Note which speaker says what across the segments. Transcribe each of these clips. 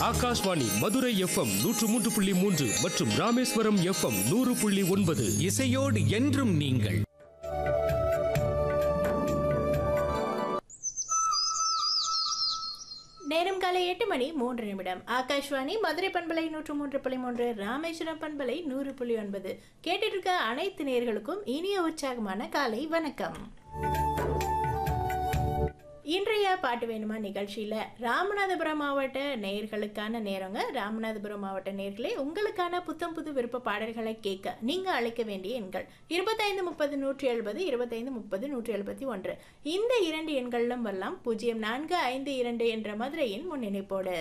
Speaker 1: Akashvani Madurai FM நூற்று மூன்று புள்ளி மூன்று மற்றும் ராமேஸ்வரம் எஃப்எம் நூறு புள்ளி ஒன்பது
Speaker 2: இசையோடு என்றும் நீங்கள்
Speaker 3: நேரம் காலை எட்டு மணி மூன்று நிமிடம் ஆகாஷ்வாணி மதுரை பண்பலை நூற்று மூன்று புள்ளி மூன்று ராமேஸ்வரம் பண்பலை நூறு புள்ளி ஒன்பது கேட்டுட்டு இருக்க அனைத்து நேயர்களுக்கும் இனிய உற்சாகமான காலை வணக்கம் இன்றைய பாட்டு வேணுமா நிகழ்ச்சியில் ராமநாதபுரம் மாவட்ட நேயர்களுக்கான நேரங்க ராமநாதபுரம் மாவட்ட நேயர்களே உங்களுக்கான புத்தம் புது விருப்ப பாடல்களை கேட்க நீங்கள் அழைக்க வேண்டிய எண்கள் இருபத்தைந்து முப்பது நூற்றி எழுபது இருபத்தைந்து முப்பது நூற்றி எழுபத்தி ஒன்று இந்த இரண்டு எண்களிலும் வரலாம் பூஜ்ஜியம் நான்கு ஐந்து இரண்டு என்ற மதுரையின் முன்னிணைப்போடு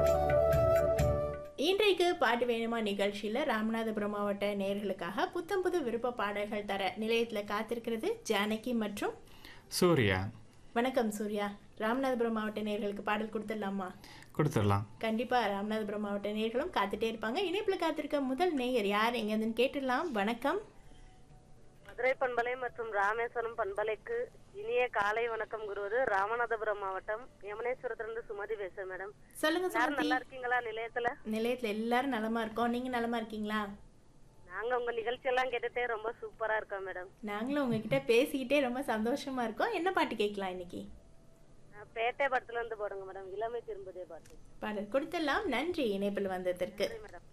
Speaker 3: இன்றைக்கு பாட்டு வேணுமா நிகழ்ச்சியில் ராமநாதபுரம் மாவட்ட நேயர்களுக்காக புத்தம் புது விருப்ப பாடல்கள் தர நிலையத்தில் காத்திருக்கிறது ஜானகி மற்றும்
Speaker 4: சூர்யா
Speaker 3: வணக்கம் சூர்யா ராமநாதபுரம் மாவட்ட நேயர்களுக்கு பாடல் கொடுத்துடலாமா
Speaker 4: கொடுத்துடலாம்
Speaker 3: கண்டிப்பா ராமநாதபுரம் மாவட்ட நேயர்களும் காத்துட்டே இருப்பாங்க இணைப்புல காத்திருக்க முதல் நேயர் யார் எங்கேருந்துன்னு கேட்டுடலாம் வணக்கம்
Speaker 5: மதுரை பண்பலை மற்றும் ராமேஸ்வரம் பண்பலைக்கு இனிய காலை வணக்கம் குருவது ராமநாதபுரம் மாவட்டம் யமுனேஸ்வரத்திலிருந்து சுமதி பேசுறேன் மேடம்
Speaker 3: சொல்லுங்க
Speaker 5: எல்லாரும்
Speaker 3: சுமதி
Speaker 5: நல்லா இருக்கீங்களா நிலையத்துல
Speaker 3: நிலையத்துல எல்லாரும் நலமா இருக்கோம் நீங்க நலமா இருக்கீங்களா
Speaker 5: நாங்க உங்க நிகழ்ச்சி எல்லாம் கேட்டுட்டே ரொம்ப சூப்பரா இருக்கோம் மேடம்
Speaker 3: நாங்களும் உங்ககிட்ட பேசிக்கிட்டே ரொம்ப சந்தோஷமா இருக்கோம் என்ன பாட்டு கேட்கலாம் இன்னைக்கு
Speaker 5: நான் பேட்டை படத்துல இருந்து போடுங்க மேடம் இளமை திரும்பதே பாட்டு
Speaker 3: பாடல் கொடுத்துடலாம் நன்றி இணைப்பில் வந்ததற்கு
Speaker 5: சரி மேடம்